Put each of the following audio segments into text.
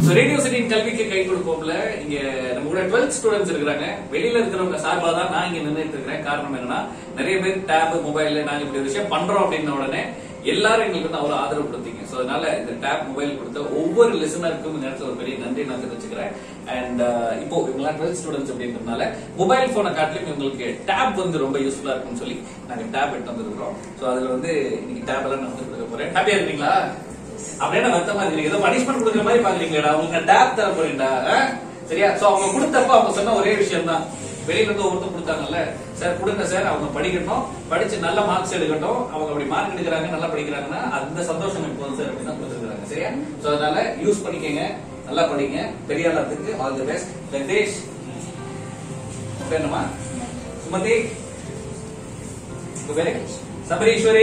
So radio சிட்டியின் கல்விக்கு கை கொடுப்போம்ல இங்க நம்ம கூட டுவெல்த் ஸ்டூடெண்ட்ஸ் இருக்கிறாங்க வெளியில இருக்கிறவங்க சார்பா தான் நான் இங்க நின்றுட்டு இருக்கிறேன் காரணம் என்னன்னா நிறைய பேர் டேப் மொபைல்ல நாங்க இப்படி ஒரு விஷயம் பண்றோம் அப்படின்ன உடனே எல்லாரும் எங்களுக்கு வந்து அவ்வளவு ஆதரவு கொடுத்தீங்க சோ அதனால இந்த டேப் மொபைல் கொடுத்த ஒவ்வொரு லிசனருக்கும் இந்த நேரத்துல ஒரு பெரிய நன்றி நான் தெரிவிச்சுக்கிறேன் அண்ட் இப்போ இவங்களாம் டுவெல்த் ஸ்டூடெண்ட்ஸ் அப்படின்றதுனால மொபைல் போனை காட்டிலும் இவங்களுக்கு டேப் வந்து ரொம்ப யூஸ்ஃபுல்லா இருக்கும்னு சொல்லி நாங்க டேப் எடுத்து வந்திருக்கிறோம் சோ அதுல வந்து இன்னைக்கு டேப் எல்லாம் நான் வந்து கொடுக்க போறேன் ஹாப்பியா இருக்கீங்களா அப்படியே வருத்தமா இருக்கீங்க ஏதோ பனிஷ்மெண்ட் கொடுக்குற மாதிரி பாக்குறீங்களா உங்களுக்கு டேப் தர போறீங்களா ஆ? சரியா சோ அவங்க கொடுத்தப்ப அவங்க சொன்ன ஒரே விஷயம் தான் வெளியில இருந்து ஒருத்தர் கொடுத்தாங்கல்ல சார் கொடுங்க சார் அவங்க படிக்கட்டும் படிச்சு நல்ல மார்க்ஸ் எடுக்கட்டும் அவங்க அப்படி மார்க் எடுக்கிறாங்க நல்லா படிக்கிறாங்கன்னா அந்த சந்தோஷம் இப்போ வந்து சார் அப்படின்னு தான் கொடுத்துருக்காங்க சரியா சோ அதனால யூஸ் பண்ணிக்கங்க நல்லா படிங்க பெரிய ஆளாத்துக்கு ஆல் தி பெஸ்ட் ஜெகதீஷ் பேர் என்னம்மா சுமதி உங்க பேரு சபரீஸ்வரி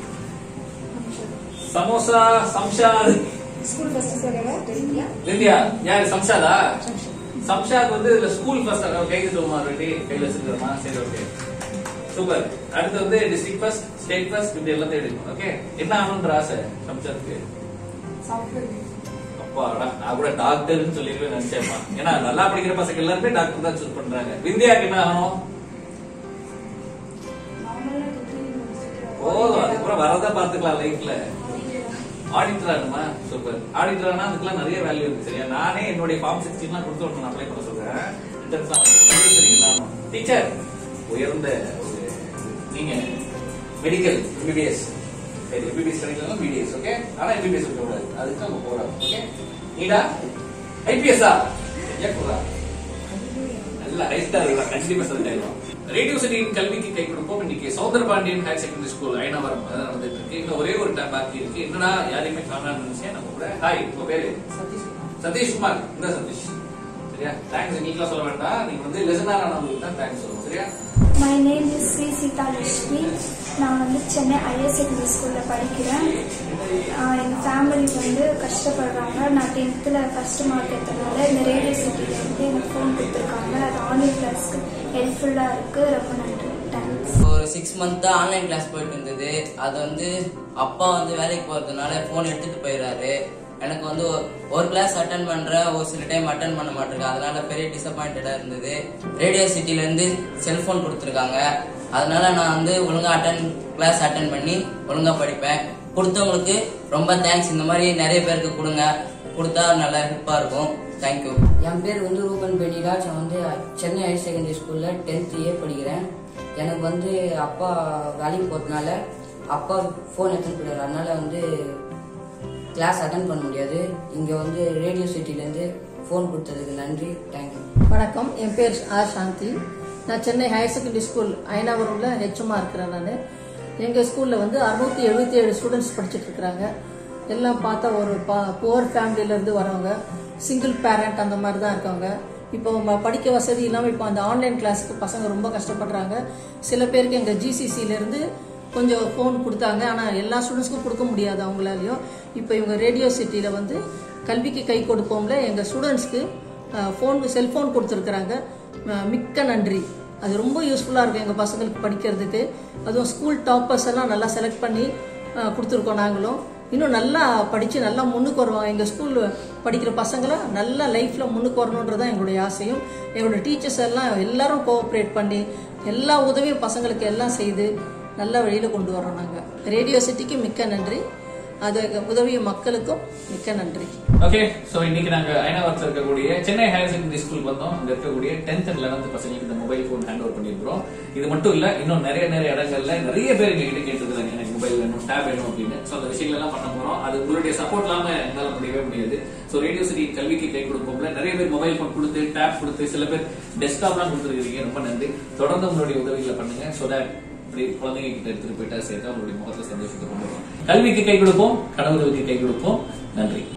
சமோசா சம்ஷாத் ஸ்கூல் ஃபர்ஸ்ட் சொல்லுங்க தெரியுங்களா லிந்தியா யாரு சம்ஷாதா சம்ஷாத் வந்து இதுல ஸ்கூல் ஃபர்ஸ்ட் கை தருமா ரெடி கையில வச்சிருக்கிறோமா சரி ஓகே சூப்பர் அடுத்து வந்து டிஸ்ட்ரிக்ட் ஃபர்ஸ்ட் ஸ்டேட் ஃபர்ஸ்ட் இப்படி எல்லாத்தையும் எடுக்கணும் ஓகே என்ன ஆகணுன்ற ஆசை சம்ஷாத்துக்கு சாஃப்ட்வேர் அப்பாடா நான் கூட டாக்டர்னு சொல்லிருவே நினைச்சேன்மா ஏன்னா நல்லா படிக்கிற பசங்க எல்லாருமே டாக்டர் தான் சூஸ் பண்றாங்க விந்தியாக்கு என்ன ஆகணும் போதும் அதுக்கப்புறம் வரதா பாத்துக்கலாம் லைஃப்ல ஆடிட்டர் ஆகணுமா சூப்பர் ஆடிட்டர் ஆனா அதுக்கெல்லாம் நிறைய வேல்யூ இருக்கு சரியா நானே என்னுடைய ஃபார்ம் சிக்ஸ்டீன் எல்லாம் கொடுத்து விட்டு அப்ளை பண்ண சொல்றேன் டீச்சர் உயர்ந்த ஒரு நீங்க மெடிக்கல் எம்பிபிஎஸ் சரி எம்பிபிஎஸ் கிடைக்கலாம் பிடிஎஸ் ஓகே ஆனா எம்பிபிஎஸ் இருக்க கூடாது அதுக்கு நம்ம போறோம் ஓகே நீடா ஐபிஎஸ்ஆ ஏக்குறா நல்ல ஹைஸ்டா இருக்கலாம் கண்டிப்பா செலக்ட் ஆயிடும் ரேடியோ சிட்டியின் கல்விக்கு கை கொடுப்போம் இன்னைக்கு Soundara Pandian higher secondary school Ayanavaram அதான் நடந்துட்டு இருக்கு இன்னும் ஒரே ஒரு டேப் பாக்கி இருக்கு என்னடா யாரையுமே காணான்னு நினைச்சேன் நம்ம கூட ஹாய் உங்க பேரு சதீஷ் குமார் இந்த சதீஷ் சரியா தேங்க்ஸ் நீங்களா சொல்ல வேண்டாம் நீங்க வந்து லெசனார் ஆனவங்களுக்கு தான் தேங்க்ஸ் சொல்லணும் சரியா my name is Sri Seetha Lakshmi நான் வந்து சென்னை ஐஎஸ் செகண்டரி ஸ்கூலில் படிக்கிறேன் ஆஹ் எங்க ஃபேமிலி வந்து கஷ்டப்படுறாங்க நான் டென்த்தில் ஃபர்ஸ்ட் மார்க் எடுத்தனால இந்த ரேடியோ சிட்டியில் வந்து எனக்கு ஃபோன் கொடுத்துருக்காங்க அது ஆன்லைன் கிளாஸ்க்கு ஹெல்ப்ஃபுல்லாக இருக்குது ரொம்ப நன்றி தேங்க்ஸ் ஒரு சிக்ஸ் மந்த் தான் ஆன்லைன் கிளாஸ் போயிட்டு இருந்தது அது வந்து அப்பா வந்து வேலைக்கு போறதுனால ஃபோன் எடுத்துட்டு போயிடுறாரு எனக்கு வந்து ஒ- ஒரு கிளாஸ் அட்டன் பண்றேன் ஒரு சில டைம் அட்டன் பண்ண மாட்டேங்க அதனால பெரிய டிசப்பாயிண்டடா இருந்தது ரேடியோ சிட்டில இருந்து செல்போன் கொடுத்துருக்காங்க அதனால நான் வந்து ஒழுங்கா அட்டன் கிளாஸ் அட்டன் பண்ணி ஒழுங்கா படிப்பேன் கொடுத்தவங்களுக்கு ரொம்ப தேங்க்ஸ் இந்த மாதிரி நிறைய பேருக்கு கொடுங்க கொடுத்தா நல்லா ஹெல்ப்பா இருக்கும் தேங்க்யூ என் பேர் வந்து ரூபன் பெனிராஜ் நான் வந்து சென்னை ஹையர் செகண்டரி ஸ்கூலில் டென்த் ஏ படிக்கிறேன் எனக்கு வந்து அப்பா வேலைக்கு போகிறதுனால அப்பா ஃபோன் எடுத்துன்னு போயிடுறாரு அதனால வந்து கிளாஸ் அட்டன் பண்ண முடியாது இங்கே வந்து ரேடியோ சிட்டிலேருந்து ஃபோன் கொடுத்ததுக்கு நன்றி தேங்க்யூ வணக்கம் என் பேர் ஆர் சாந்தி நான் சென்னை ஹையர் செகண்டரி ஸ்கூல் ஐநாவரம்ல ஹெச்எம்மா இருக்கிறேன் நான் எங்கள் ஸ்கூலில் வந்து அறுநூத்தி எழுபத்தி ஏழு ஸ்டூடெண்ட்ஸ் படிச்சுட்டு இருக்கிறாங்க எல்லாம் பார்த்தா ஒரு புவர் ஃபேமிலியிலேருந்து வரவங்க சிங்கிள் பேரண்ட் அந்த மாதிரி தான் இருக்கவங்க இப்போ ம- படிக்க வசதி இல்லாமல் இப்போ அந்த ஆன்லைன் கிளாஸுக்கு பசங்க ரொம்ப கஷ்டப்படுறாங்க சில பேருக்கு எங்கள் ஜிசிசியிலேருந்து கொஞ்சம் ஃபோன் கொடுத்தாங்க ஆனால் எல்லா ஸ்டூடெண்ட்ஸ்க்கும் கொடுக்க முடியாது அவங்களாலையும் இப்போ இவங்க ரேடியோ சிட்டியில் வந்து கல்விக்கு கை கொடுப்போம்ல எங்கள் ஸ்டூடெண்ட்ஸ்க்கு ஃபோன் செல்ஃபோன் கொடுத்துருக்குறாங்க அஹ் மிக்க நன்றி அது ரொம்ப யூஸ்ஃபுல்லாக இருக்கும் எங்கள் பசங்களுக்கு படிக்கிறதுக்கு அதுவும் ஸ்கூல் டாப்பர்ஸ் எல்லாம் நல்லா செலக்ட் பண்ணி அஹ், கொடுத்துருக்கோம் நாங்களும் இன்னும் நல்லா படித்து நல்லா முன்னுக்கு வருவாங்க எங்கள் ஸ்கூல் படிக்கிற பசங்களை நல்லா லைஃப்பில் முன்னுக்கு வரணுன்றது தான் எங்களுடைய ஆசையும் எங்களுடைய டீச்சர்ஸ் எல்லாம் எல்லாரும் கோஆப்ரேட் பண்ணி எல்லா உதவியும் பசங்களுக்கு எல்லாம் செய்து நல்ல வழியில் கொண்டு வரோம் நாங்கள் ரேடியோ சிட்டிக்கு மிக்க நன்றி அது உதவிய மக்களுக்கும் மிக்க நன்றி ஓகே சோ இன்னைக்கு நாங்க ஐநாவரத்தில் இருக்கக்கூடிய சென்னை ஹையர் செகண்டரி ஸ்கூல் வந்தோம் அங்க இருக்கக்கூடிய டென்த் அண்ட் லெவன்த் பசங்களுக்கு இந்த மொபைல் போன் ஹேண்ட் ஓவர் பண்ணிருக்கிறோம் இது மட்டும் இல்ல இன்னும் நிறைய நிறைய இடங்கள்ல நிறைய பேர் எங்க கிட்ட கேட்டிருக்காங்க எனக்கு மொபைல் வேணும் டேப் வேணும் அப்படின்னு சோ அந்த விஷயங்கள் எல்லாம் பண்ண போறோம் அது உங்களுடைய சப்போர்ட் இல்லாம எங்களால முடியவே முடியாது சோ ரேடியோ சிட்டி கல்விக்கு கை கொடுப்போம்ல நிறைய பேர் மொபைல் போன் கொடுத்து டேப் கொடுத்து சில பேர் டெஸ்க்டாப் எல்லாம் கொடுத்துருக்கீங்க ரொம்ப நன்றி தொடர்ந்து உங்களுடைய உதவிகளை பண்ணுங்க சோ தட் இப்படி குழந்தைங்க கிட்ட எடுத்துட்டு போயிட்டா சேர்த்தா உங்களுடைய முகத்துல சந்தோஷத்தை கொண்டு வரும் கல்விக்கு கை கொடுப்போம் கனவுகளுக்கு கை கொடுப்போம் நன்றி